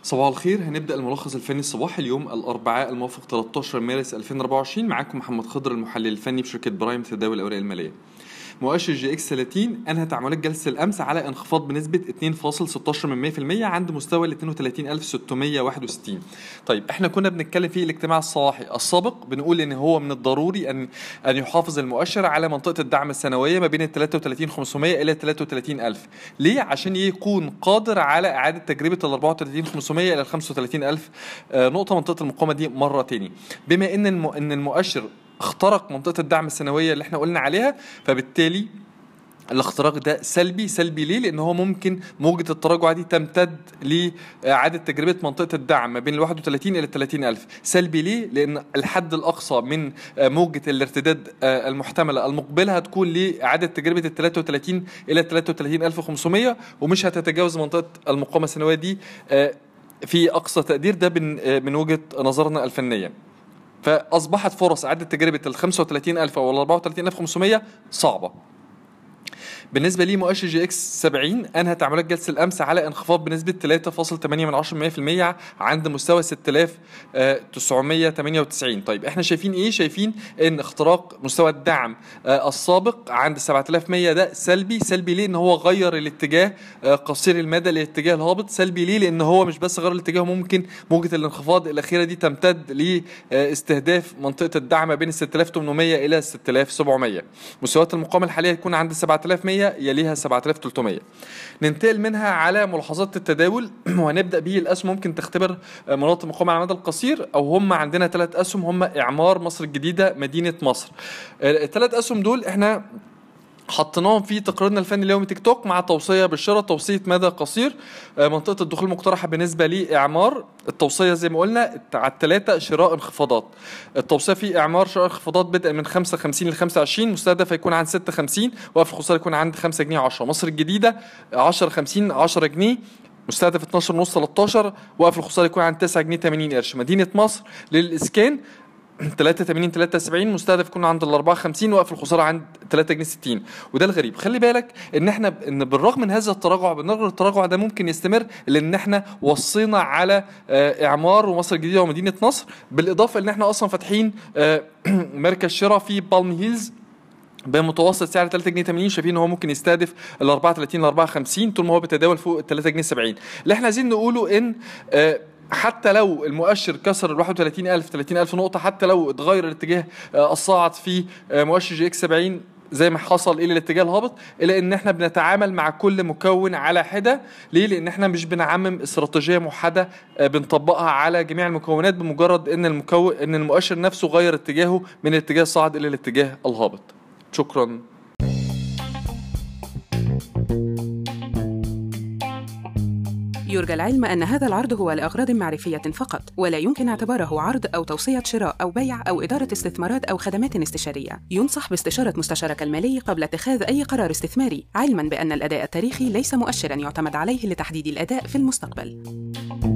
صباح الخير هنبدأ الملخص الفني الصباحي اليوم الأربعاء الموافق 13 مارس 2024 معاكم محمد خضر المحلل الفني بشركة برايم تداول الأوراق المالية مؤشر جي اكس 30 انهى تعاملات جلسه الامس على انخفاض بنسبه 2.16% عند مستوى ال 32661 طيب احنا كنا بنتكلم في الاجتماع الصباحي السابق بنقول ان هو من الضروري ان ان يحافظ المؤشر على منطقه الدعم السنويه ما بين ال 33500 الى 33000 ليه عشان يكون قادر على اعاده تجربه ال 34500 الى 35000 آه، نقطه منطقه المقاومه دي مره تاني بما ان ان المؤشر اخترق منطقه الدعم السنويه اللي احنا قلنا عليها فبالتالي الاختراق ده سلبي سلبي ليه لان هو ممكن موجه التراجع دي تمتد لاعاده تجربه منطقه الدعم ما بين ال 31 الى 30 الف سلبي ليه لان الحد الاقصى من موجه الارتداد المحتمله المقبله هتكون لاعاده تجربه ال 33 الى 33500 ومش هتتجاوز منطقه المقاومه السنويه دي في اقصى تقدير ده من وجهه نظرنا الفنيه فاصبحت فرص اعاده تجربه ال 35000 او ال 34500 صعبه بالنسبه لي مؤشر جي اكس 70 انهى تعاملات جلسه الامس على انخفاض بنسبه 3.8% عند مستوى 6998 طيب احنا شايفين ايه شايفين ان اختراق مستوى الدعم السابق عند 7100 ده سلبي سلبي ليه ان هو غير الاتجاه قصير المدى للاتجاه الهابط سلبي ليه لان هو مش بس غير الاتجاه ممكن موجه الانخفاض الاخيره دي تمتد لاستهداف منطقه الدعم ما بين 6800 الى 6700 مستويات المقاومه الحاليه تكون عند 7100 يليها 7300 ننتقل منها على ملاحظات التداول وهنبدا به الاسهم ممكن تختبر مناطق مقاومه على المدى القصير او هم عندنا ثلاث اسهم هم اعمار مصر الجديده مدينه مصر الثلاث اسهم دول احنا حطيناهم في تقريرنا الفني اليومي تيك توك مع توصيه بالشراء توصيه مدى قصير منطقه الدخول المقترحه بالنسبه لاعمار التوصيه زي ما قلنا على الثلاثه شراء انخفاضات التوصيه في اعمار شراء انخفاضات بدءا من 55 ل 25 مستهدف هيكون عند 56 وقف الخساره يكون عند 5 جنيه 10 مصر الجديده 10 50 10 جنيه مستهدف 12 ونص 13 وقف الخساره يكون عند 9 جنيه 80 قرش مدينه مصر للاسكان 83 73 مستهدف يكون عند ال 54 وقف الخساره عند 3 جنيه 60 وده الغريب خلي بالك ان احنا ان بالرغم من هذا التراجع بنرى التراجع ده ممكن يستمر لان احنا وصينا على اعمار ومصر الجديده ومدينه نصر بالاضافه ان احنا اصلا فاتحين مركز شراء في بالم هيلز بمتوسط سعر 3 جنيه 80 شايفين ان هو ممكن يستهدف ال 34 ل 54 طول ما هو بيتداول فوق ال 3 جنيه 70 اللي احنا عايزين نقوله ان حتى لو المؤشر كسر ال 31000 30000 نقطه حتى لو اتغير الاتجاه الصاعد في مؤشر جي اكس 70 زي ما حصل الى الاتجاه الهابط الا ان احنا بنتعامل مع كل مكون على حده ليه لان احنا مش بنعمم استراتيجيه موحده بنطبقها على جميع المكونات بمجرد ان المكون ان المؤشر نفسه غير اتجاهه من الاتجاه الصاعد الى الاتجاه الهابط شكرا يرجى العلم أن هذا العرض هو لأغراض معرفية فقط، ولا يمكن اعتباره عرض أو توصية شراء أو بيع أو إدارة استثمارات أو خدمات استشارية. ينصح باستشارة مستشارك المالي قبل اتخاذ أي قرار استثماري، علماً بأن الأداء التاريخي ليس مؤشراً يعتمد عليه لتحديد الأداء في المستقبل.